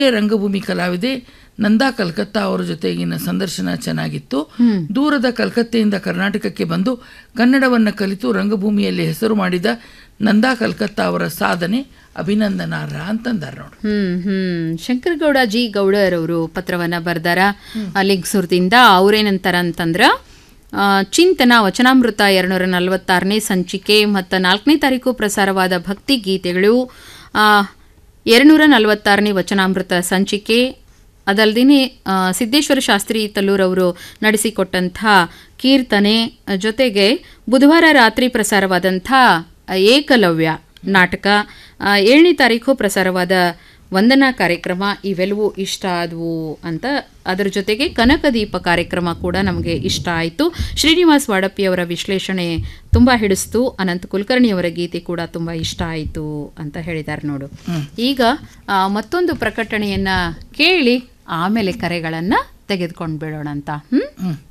ರಂಗಭೂಮಿ ಕಲಾವಿದೆ ನಂದಾ ಕಲ್ಕತ್ತಾ ಅವರ ಜೊತೆಗಿನ ಸಂದರ್ಶನ ಚೆನ್ನಾಗಿತ್ತು ದೂರದ ಕಲ್ಕತ್ತೆಯಿಂದ ಕರ್ನಾಟಕಕ್ಕೆ ಬಂದು ಕನ್ನಡವನ್ನು ಕಲಿತು ರಂಗಭೂಮಿಯಲ್ಲಿ ಹೆಸರು ಮಾಡಿದ ನಂದಾ ಕಲ್ಕತ್ತಾ ಅವರ ಸಾಧನೆ ಅಭಿನಂದನಾರ್ಹ ಅಂತಂದಾರ ನೋಡು ಹ್ಮ್ ಹ್ಮ್ ಶಂಕರಗೌಡ ಜಿ ಗೌಡರ್ ಅವರು ಪತ್ರವನ್ನ ಬರ್ದಾರ ಲಿಂಗಸೂರ್ದಿಂದ ಅವ್ರೇನಂತಾರ ಅಂತಂದ್ರ ಆ, ಚಿಂತನ ವಚನಾಮೃತ ಎರಡ್ನೂರ ನಲವತ್ತಾರನೇ ಸಂಚಿಕೆ ಮತ್ತು ನಾಲ್ಕನೇ ತಾರೀಕು ಪ್ರಸಾರವಾದ ಭಕ್ತಿ ಗೀತೆಗಳು ಎರಡುನೂರ ನಲವತ್ತಾರನೇ ವಚನಾಮೃತ ಸಂಚಿಕೆ ಅದಲ್ಲದೆ ಸಿದ್ದೇಶ್ವರ ಶಾಸ್ತ್ರಿ ತಲ್ಲೂರ್ ಅವರು ನಡೆಸಿಕೊಟ್ಟಂಥ ಕೀರ್ತನೆ ಜೊತೆಗೆ ಬುಧವಾರ ರಾತ್ರಿ ಪ್ರಸಾರವಾದಂಥ ಏಕಲವ್ಯ ನಾಟಕ ಆ, ಏಳನೇ ತಾರೀಕು ಪ್ರಸಾರವಾದ ವಂದನಾ ಕಾರ್ಯಕ್ರಮ ಇವೆಲ್ಲವೂ ಇಷ್ಟ ಆದವು ಅಂತ ಅದರ ಜೊತೆಗೆ ಕನಕದೀಪ ಕಾರ್ಯಕ್ರಮ ಕೂಡ ನಮಗೆ ಇಷ್ಟ ಆಯಿತು ಶ್ರೀನಿವಾಸ್ ವಾಡಪ್ಪಿಯವರ ವಿಶ್ಲೇಷಣೆ ತುಂಬ ಹಿಡಿಸ್ತು ಅನಂತ ಕುಲಕರ್ಣಿಯವರ ಗೀತೆ ಕೂಡ ತುಂಬ ಇಷ್ಟ ಆಯಿತು ಅಂತ ಹೇಳಿದ್ದಾರೆ ನೋಡು ಈಗ ಆ, ಮತ್ತೊಂದು ಪ್ರಕಟಣೆಯನ್ನ ಕೇಳಿ ಆಮೇಲೆ ಕರೆಗಳನ್ನು ತೆಗೆದುಕೊಂಡು ಬಿಡೋಣ ಅಂತ ಹ್ಮ್ ಹ್ಮ್